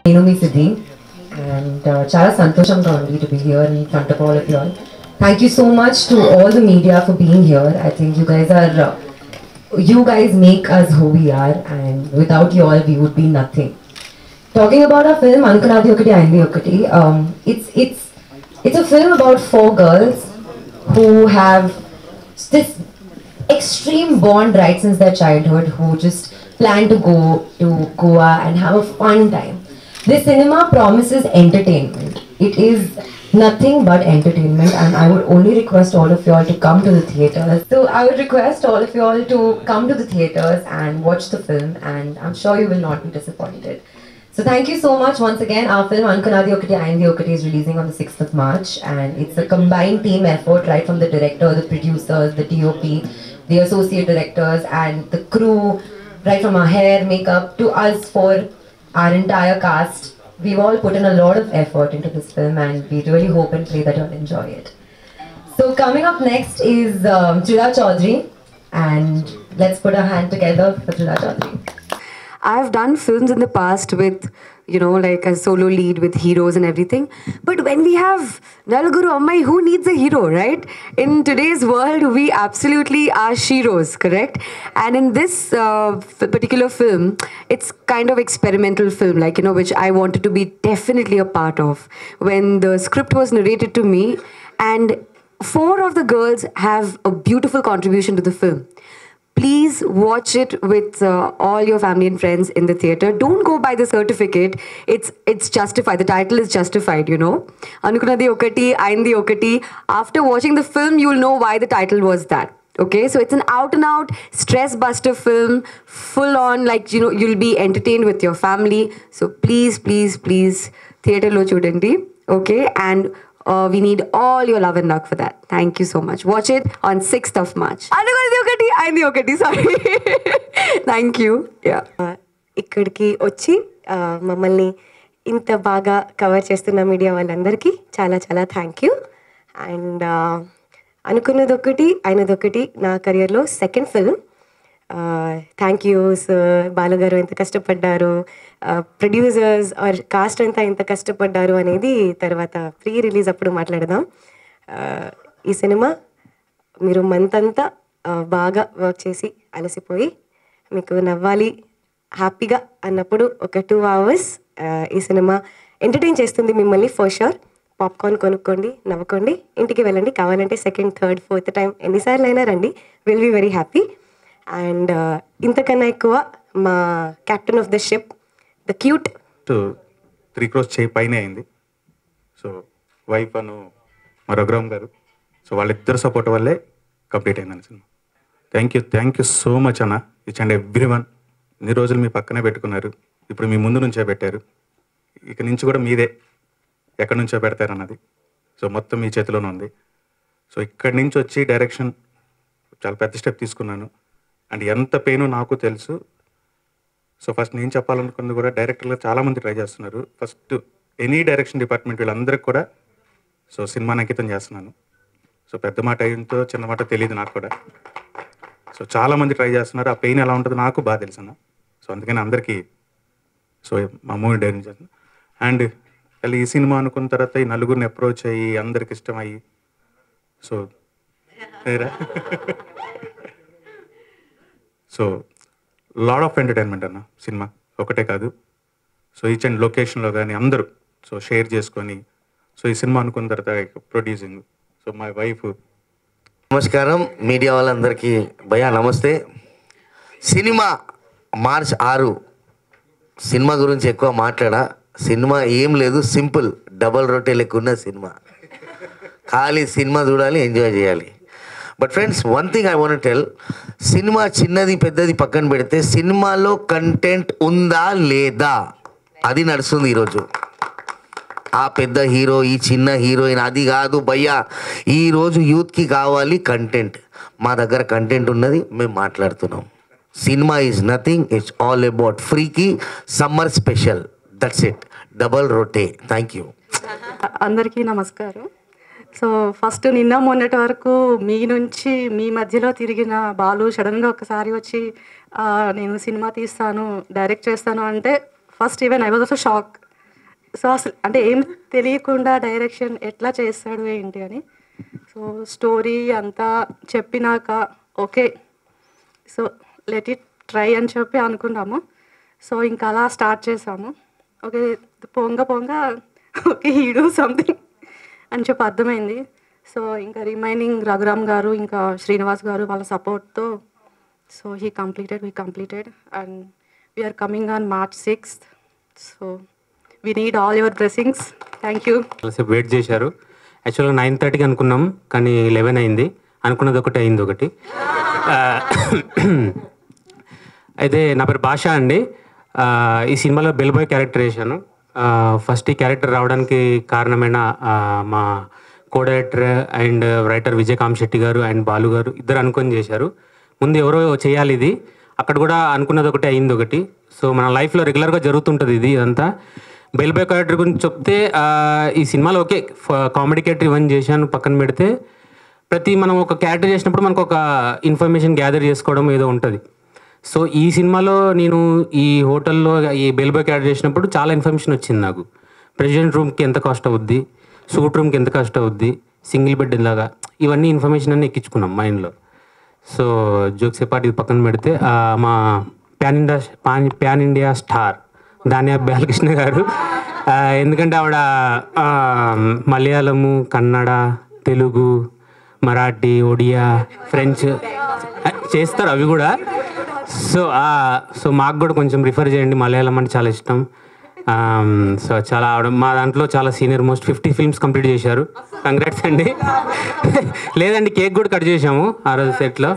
నేను మీ సిద్ధి అండ్ చాలా సంతోషంగా ఉంది to be here in front of all of you all thank you so much to all the media for being here I think you guys are you guys make us who we are and without you all we would be nothing talking about our film Anukunadi Okati Ayindi Okati um, it's it's it's a film about four girls who have this extreme bond right since their childhood who just plan to go to Goa and have a fun time this cinema promises entertainment it is nothing but entertainment and I would only request all of you all to come to the theaters. So I would request all of you all to come to the theaters and watch the film and I'm sure you will not be disappointed. So thank you so much once again. Our film Ankanadi Okati Ayindi Okati is releasing on the 6th of March and it's a combined team effort right from the director, the producers, the DOP, the associate directors and the crew right from our hair, makeup to us for our entire cast we've all put in a lot of effort into this film and we really hope and pray that you'll enjoy it. So coming up next is um, Chira Chaudhary and let's put our hand together for Chira Chaudhary. I've done films in the past with, you know, like a solo lead with heroes and everything. But when we have Nalguru Ammai, who needs a hero, right? In today's world, we absolutely are sheroes, correct? And in this uh, f- particular film, it's kind of experimental film, like, you know, which I wanted to be definitely a part of. When the script was narrated to me, and four of the girls have a beautiful contribution to the film please watch it with uh, all your family and friends in the theater don't go by the certificate it's it's justified the title is justified you know anukunadi okati ayindi okati after watching the film you'll know why the title was that okay so it's an out and out stress buster film full on like you know you'll be entertained with your family so please please please theater lo chudandi okay and uh, we need all your love and luck for that. Thank you so much. Watch it on 6th of March. అనుకున్నది ఒకటి అయింది ఒకటి sorry thank you yeah ఇక్కడికి వచ్చి ఆ, మమ్మల్ని ఇంత బాగా కవర్ చేస్తున్న మీడియా వాళ్ళందరికీ చాలా చాలా థ్యాంక్ యూ అండ్ అనుకున్నది ఒకటి అయినది ఒకటి నా కెరియర్లో second film thank you sir Balu గారు ఎంత కష్టపడ్డారు ప్రొడ్యూసర్స్ ఆర్ కాస్ట్ అంతా ఎంత కష్టపడ్డారు అనేది తర్వాత ప్రీ రిలీజ్ అప్పుడు మాట్లాడదాం ఆ, ఈ సినిమా మీరు మంత్ అంతా ఆ, బాగా వర్క్ చేసి అలసిపోయి మీకు నవ్వాలి హ్యాపీగా అన్నప్పుడు ఒక టూ అవర్స్ ఈ సినిమా ఎంటర్టైన్ చేస్తుంది మిమ్మల్ని ఫర్ షూర్ పాప్కార్న్ కొనుక్కోండి నవ్వుకోండి ఇంటికి వెళ్ళండి కావాలంటే సెకండ్ థర్డ్ ఫోర్త్ టైం ఎన్నిసార్లు అయినా రండి will be very happy and ఇంతకన్నా ఎక్కువ మా captain of the ship the cute three crores చేయి పైన అయింది సో వైఫ్ అను మా రఘురామ్ గారు సో వాళ్ళిద్దరు సపోర్ట్ వల్లే కంప్లీట్ అయిందని సినిమా thank you thank you so much అన్న ఇచ్ అండ్ ఎవ్రీ వన్ ఇన్ని రోజులు మీ పక్కనే పెట్టుకున్నారు ఇప్పుడు మీ ముందు నుంచే పెట్టారు ఇక నుంచి కూడా మీదే ఎక్కడి నుంచో పెడతారన్నది సో మొత్తం మీ చేతిలోనే ఉంది సో ఇక్కడి నుంచి వచ్చి డైరెక్షన్ చాలా పెద్ద స్టెప్ తీసుకున్నాను అండ్ ఎంత పెయిన్ నాకు తెలుసు సో ఫస్ట్ నేను చెప్పాలనుకుంది కూడా డైరెక్టర్లు చాలామంది ట్రై చేస్తున్నారు ఫస్ట్ ఎనీ డైరెక్షన్ డిపార్ట్మెంట్ వీళ్ళందరికీ కూడా సో సినిమాని అంకితం చేస్తున్నాను సో పెద్ద మాట అయ్యంతో చిన్న మాట తెలియదు నాకు కూడా సో చాలామంది ట్రై చేస్తున్నారు ఆ పెయిన్ ఎలా ఉంటుందో నాకు బాగా తెలుసు అన్న సో అందుకని అందరికీ సో మా మూవీ డైరెక్ట్ చేస్తున్నాను అండ్ మళ్ళీ ఈ సినిమా అనుకున్న తర్వాత ఈ నలుగురిని అప్రోచ్ అయ్యి అందరికి ఇష్టం అయ్యి సో ఏరా? సో లాడ్ ఆఫ్ ఎంటర్టైన్మెంట్ అన్న సినిమా ఒకటే కాదు సో ఈచ్ అండ్ లొకేషన్లో కానీ అందరూ సో షేర్ చేసుకొని సో ఈ సినిమా అనుకున్న తర్వాత ప్రొడ్యూసింగ్ సో మై వైఫ్ నమస్కారం మీడియా వాళ్ళందరికీ భయ్యా నమస్తే సినిమా మార్చ్ ఆరు సినిమా గురించి ఎక్కువ మాట్లాడా సినిమా ఏం లేదు సింపుల్ డబల్ రొట్టె లెక్క ఉన్న సినిమా ఖాళీ సినిమా చూడాలి ఎంజాయ్ చేయాలి but friends one thing I want tell సినిమా చిన్నది పెద్దది పక్కన పెడితే సినిమాలో కంటెంట్ ఉందా లేదా అది నడుస్తుంది ఈరోజు ఆ పెద్ద హీరో ఈ చిన్న హీరోయిన్ అది కాదు భయ్యా ఈరోజు యూత్కి కావాలి కంటెంట్ మా దగ్గర కంటెంట్ ఉన్నది మేము మాట్లాడుతున్నాం సినిమా is nothing it's all about ఫ్రీకి summer special that's it double routine thank you అందరికీ నమస్కారం సో ఫస్ట్ నిన్న మొన్నటి వరకు మీ నుంచి మీ మధ్యలో తిరిగిన బాలు సడన్గా ఒకసారి వచ్చి "ఆ, నేను సినిమా తీస్తాను డైరెక్ట్ చేస్తాను అంటే first even I was also shock so అసలు అంటే ఏం తెలియకుండా డైరెక్షన్ ఎట్లా చేస్తాడు ఏంటి అని సో స్టోరీ అంతా చెప్పినాక okay so let it try అని చెప్పి అనుకున్నాము సో ఇంకా అలా స్టార్ట్ చేసాము ఓకే పొంగ పొంగ ఓకే హీడూ సంథింగ్ అని చెప్పి అర్థమైంది సో ఇంకా రిమైనింగ్ రఘురామ్ గారు ఇంకా శ్రీనివాస్ గారు వాళ్ళ సపోర్ట్తో so he completed we completed and we are coming on March sixth so we need all your blessings thank you చాలాసేపు వెయిట్ చేశారు యాక్చువల్గా నైన్ థర్టీకి అనుకున్నాం కానీ లెవెన్ అయింది అనుకున్నది ఒకటి అయింది ఒకటి ఆ, అయితే నా పేరు భాష అండి ఆ, ఈ సినిమాలో బెల్బాయ్ క్యారెక్టర్ వేశాను ఆ, ఫస్ట్ ఈ క్యారెక్టర్ రావడానికి కారణమైన ఆ, మా co director and writer Vijayakanth Shetty గారు అండ్ బాలు గారు ఇద్దరు అనుకొని చేశారు ముందు ఎవరో చేయాలి ఇది అక్కడ కూడా అనుకున్నది ఒకటి అయింది ఒకటి సో మన లైఫ్లో రెగ్యులర్గా జరుగుతుంటుంది ఇది ఇదంతా బెల్బాయ్ క్యారెక్టర్ గురించి చెప్తే ఆ, ఈ సినిమాలో ఓకే కామెడీ క్యారెక్టర్ ఇవన్నీ చేశాను పక్కన పెడితే ప్రతి మనం ఒక క్యారెక్టర్ చేసినప్పుడు మనకు ఒక ఇన్ఫర్మేషన్ గ్యాదర్ చేసుకోవడం ఏదో ఉంటుంది సో ఈ సినిమాలో నేను ఈ హోటల్లో ఈ బెల్బాయ్ క్యారెక్టర్ చేసినప్పుడు చాలా ఇన్ఫర్మేషన్ వచ్చింది నాకు ప్రెసిడెంట్ రూమ్కి ఎంత కాస్ట్ అవుద్ది సూట్ రూమ్కి ఎంత కాస్ట్ అవుద్ది సింగిల్ బెడ్ లాగా ఇవన్నీ ఇన్ఫర్మేషన్ అన్ని ఎక్కించుకున్నాం మైండ్లో సో జోక్స్ పాటు ఇది పక్కన పెడితే ఆ, మా pan India pan pan India star Dhanya Balakrishna గారు ఆ, ఎందుకంటే ఆవిడ ఆ, మలయాళము కన్నడ తెలుగు మరాఠీ ఒడియా ఫ్రెంచ్ ఆ, చేస్తారు అవి కూడా సో ఆ, సో మాకు కూడా కొంచెం రిఫర్ చేయండి మలయాళం అంటే చాలా ఇష్టం ఆమ్, సో చాలా ఆవిడ మా దాంట్లో చాలా senior most fifty films complete చేశారు కంగ్రాట్స్ అండి లేదండి కేక్ కూడా కట్ చేశాము ఆ రోజు సెట్లో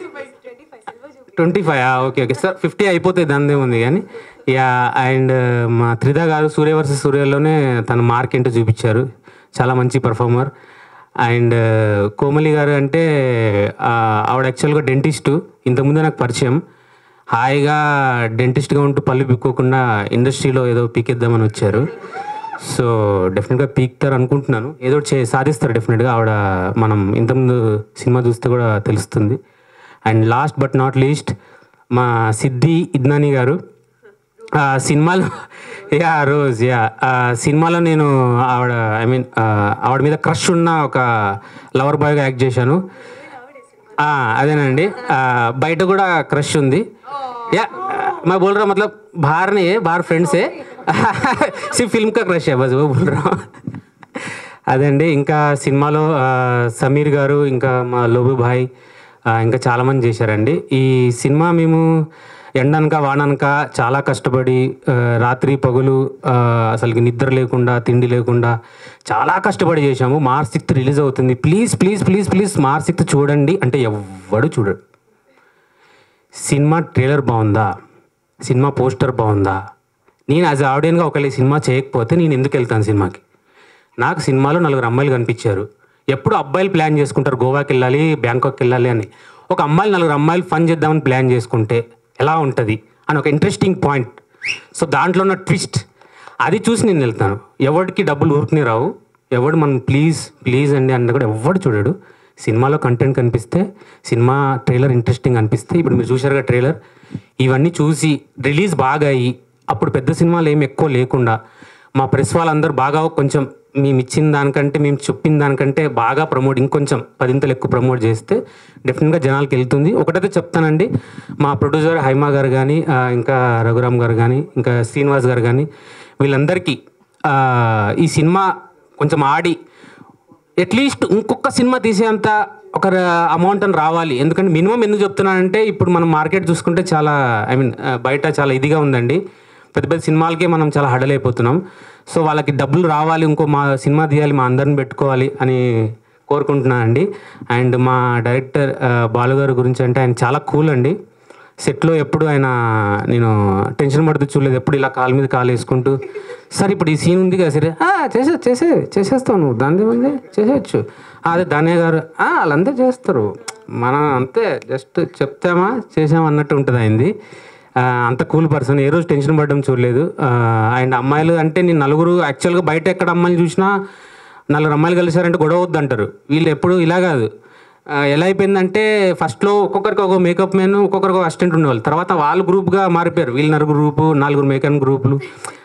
twenty five okay okay sir fifty అయిపోతాయి దాని ఉంది కానీ యా అండ్ మా త్రిధ గారు సూర్య వర్సెస్ సూర్యలోనే తన మార్క్ ఏంటో చూపించారు చాలా మంచి పర్ఫార్మర్ అండ్ కోమలి గారు అంటే ఆ, ఆవిడ యాక్చువల్గా డెంటిస్టు ఇంతకుముందే నాకు పరిచయం హాయిగా డెంటిస్ట్గా ఉంటూ పళ్ళు పిక్కోకుండా ఇండస్ట్రీలో ఏదో పీకేద్దామని వచ్చారు సో డెఫినెట్గా పీక్తారు అనుకుంటున్నాను ఏదో ఒకటి చే సాధిస్తారు డెఫినెట్గా ఆవిడ మనం ఇంతకుముందు సినిమా చూస్తే కూడా తెలుస్తుంది and last but not least మా సిద్ధి ఇద్నాని గారు ఆ సినిమాలో యా రోజ్ యా ఆ సినిమాలో నేను ఆవిడ ఐ మీన్ ఆవిడ మీద క్రష్ ఉన్న ఒక లవర్ బాయ్గా యాక్ట్ చేశాను ఆ, అదేనండి ఆ, బయట కూడా క్రష్ ఉంది యా मैं बोल रहा हूँ मतलब बाहर नहीं है बाहर फ्रेंड्स है सिर्फ फिल्म का क्रश है बस वो बोल रहा हूँ అదండి ఇంకా సినిమాలో ఆ, సమీర్ గారు ఇంకా మా లోబు భాయ్ ఆ, ఇంకా చాలామంది చేశారండి ఈ సినిమా మేము ఎండనక వాననక చాలా కష్టపడి ఆ, రాత్రి పగులు ఆ, అసలుకి నిద్ర లేకుండా తిండి లేకుండా చాలా కష్టపడి చేశాము మార్చ్ సిక్స్త్ రిలీజ్ అవుతుంది please please please please March sixth చూడండి అంటే ఎవ్వడు చూడడు సినిమా ట్రైలర్ బాగుందా సినిమా పోస్టర్ బాగుందా నేను యాజ్ ఆడియన్గా ఒకవేళ ఈ సినిమా చేయకపోతే నేను ఎందుకు వెళ్తాను సినిమాకి నాకు సినిమాలో నలుగురు అమ్మాయిలు కనిపించారు ఎప్పుడు అబ్బాయిలు ప్లాన్ చేసుకుంటారు గోవాకి వెళ్ళాలి బ్యాంకాక్ వెళ్ళాలి అని ఒక అమ్మాయిలు నలుగురు అమ్మాయిలు ఫన్ చేద్దామని ప్లాన్ చేసుకుంటే ఎలా ఉంటుంది అని ఒక ఇంట్రెస్టింగ్ పాయింట్ సో దాంట్లో ఉన్న ట్విస్ట్ అది చూసి నేను వెళ్తాను ఎవరికి డబ్బులు ఊరుకునే రావు ఎవడు మనం ప్లీజ్ ప్లీజ్ అండి అన్న కూడా ఎవడు చూడడు సినిమాలో కంటెంట్ కనిపిస్తే సినిమా ట్రైలర్ ఇంట్రెస్టింగ్ అనిపిస్తే ఇప్పుడు మీరు చూశారుగా ట్రైలర్ ఇవన్నీ చూసి రిలీజ్ బాగా అయ్యి అప్పుడు పెద్ద సినిమాలు ఏమి ఎక్కువ లేకుండా మా ప్రెస్ వాళ్ళందరూ బాగా కొంచెం మేము ఇచ్చిన దానికంటే మేము చెప్పిన దానికంటే బాగా ప్రమోట్ ఇంకొంచెం పదింతలు ఎక్కువ ప్రమోట్ చేస్తే డెఫినెట్గా జనాలకి వెళ్తుంది ఒకటైతే చెప్తానండి మా ప్రొడ్యూసర్ హైమా గారు కానీ ఆ, ఇంకా రఘురామ్ గారు కానీ ఇంకా శ్రీనివాస్ గారు కానీ వీళ్ళందరికీ ఆ, ఈ సినిమా కొంచెం ఆడి అట్లీస్ట్ ఇంకొక సినిమా తీసేంత ఒక అమౌంట్ అని రావాలి ఎందుకంటే మినిమం ఎందుకు చెప్తున్నానంటే ఇప్పుడు మనం మార్కెట్ చూసుకుంటే చాలా ఐ మీన్ బయట చాలా ఇదిగా ఉందండి పెద్ద పెద్ద సినిమాలకే మనం చాలా హడలైపోతున్నాం సో వాళ్ళకి డబ్బులు రావాలి ఇంకో మా సినిమా తీయాలి మా అందరిని పెట్టుకోవాలి అని కోరుకుంటున్నాను అండి అండ్ మా డైరెక్టర్ ఆ, బాలు గారి గురించి అంటే ఆయన చాలా కూల్ అండి సెట్లో ఎప్పుడు ఆయన నేను టెన్షన్ పడుతూ చూడలేదు ఎప్పుడు ఇలా కాలు మీద కాలు వేసుకుంటూ సార్ ఇప్పుడు ఈ సీన్ ఉంది కదా సరే "ఆ, చేసే చేసే చేసేస్తావు నువ్వు దాని ఉంది చేసేయచ్చు అదే దానే గారు "ఆ, వాళ్ళంతా చేస్తారు మనం అంతే జస్ట్ చెప్తామా చేసామా అన్నట్టు ఉంటుంది అయింది అంత కూల్ పర్సన్ ఏ రోజు టెన్షన్ పడడం చూడలేదు అండ్ అమ్మాయిలు అంటే నేను నలుగురు యాక్చువల్గా బయట ఎక్కడ అమ్మాయిలు చూసినా నలుగురు అమ్మాయిలు కలిసారంటే గొడవ వద్దు అంటారు వీళ్ళు ఎప్పుడు ఇలా కాదు ఆ, ఎలా అయిపోయిందంటే ఫస్ట్లో ఒక్కొక్కరికి ఒక మేకప్ మ్యాన్ ఒక్కొక్కరికి ఒక అసిస్టెంట్ ఉండేవాళ్ళు తర్వాత వాళ్ళు గ్రూప్గా మారిపోయారు వీళ్ళు నలుగురు గ్రూపు నాలుగురు మేకప్ గ్రూపులు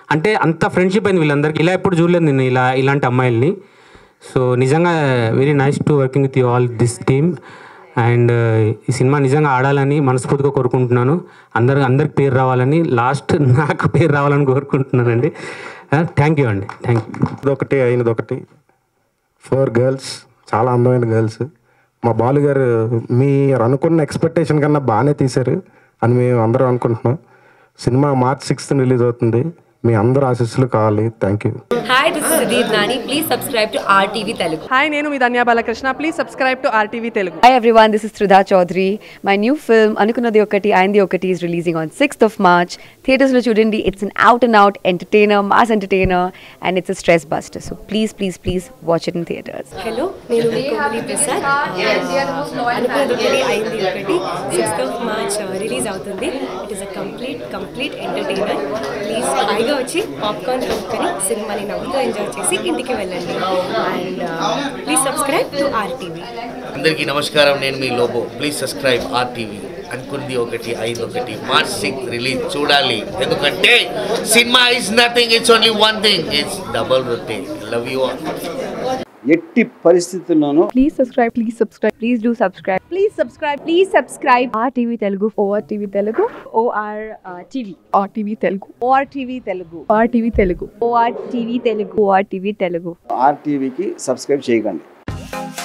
అంటే అంత ఫ్రెండ్షిప్ అయింది వీళ్ళందరికీ ఇలా ఎప్పుడు చూడలేదు నేను ఇలా ఇలాంటి అమ్మాయిల్ని సో నిజంగా very nice to working with you all this team and ఈ సినిమా నిజంగా ఆడాలని మనస్ఫూర్తిగా కోరుకుంటున్నాను అందరు అందరికి పేరు రావాలని లాస్ట్ నాకు పేరు రావాలని కోరుకుంటున్నానండి థ్యాంక్ యూ అండి థ్యాంక్ యూ ఇదొకటి అయినది ఒకటి ఫోర్ గర్ల్స్ చాలా అందమైన గర్ల్స్ మా బాలు గారు మీరు అనుకున్న ఎక్స్పెక్టేషన్ కన్నా బాగానే తీశారు అని మేము అందరం అనుకుంటున్నాం సినిమా మార్చ్ సిక్స్త్ రిలీజ్ అవుతుంది మీ అందరు ఆశీస్సులు కావాలి thank you Hi, this is Sudeep Nani. Please subscribe to RTV Telugu. Hi నేను మీ Dhanya Balakrishna please subscribe to RTV Telugu Hi everyone, this is Sridhar Chaudhary. My new film Anukunnadi Okati Ayandi Okati is releasing on 6th of March. Theatres lo chudandi. It's an out and out entertainer, mass entertainer, and it's a stress buster. So please, please, please watch it in theatres. Hello నేను మీ కోమలి ప్రసాద్ అనుకున్నది ఒకటి అయింది ఒకటి sixth of March release అవుతుంది it is a complete complete entertainer please హాయిగా వచ్చి popcorn కొనుక్కొని సినిమాని నవ్వుతూ ఎంజాయ్ చేసి ఇంటికి వెళ్ళండి and please subscribe to RTV అందరికీ నమస్కారం నేను మీ లోబో ప్లీజ్ సబ్స్క్రైబ్ ఆర్టీవీ అనుకుంది ఒకటి ఐదు ఒకటి మార్చ్ సిక్స్ రిలీజ్ చూడాలి ఎందుకంటే సినిమా is nothing it's only one thing it's double routine love you all ఎట్టి పరిస్థితుల్లోనూ Please subscribe, please subscribe, please do subscribe. Please subscribe, please subscribe. RTV Telugu. ORTV Telugu. OR uh, TV. RTV Telugu. ORTV Telugu. ORTV Telugu. ORTV Telugu. ORTV Telugu. ఆర్టీవీకి subscribe చేయకండి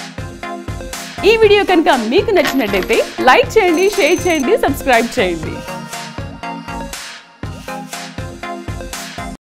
ఈ video కనుక మీకు నచ్చినట్టయితే like చేయండి share చేయండి subscribe చేయండి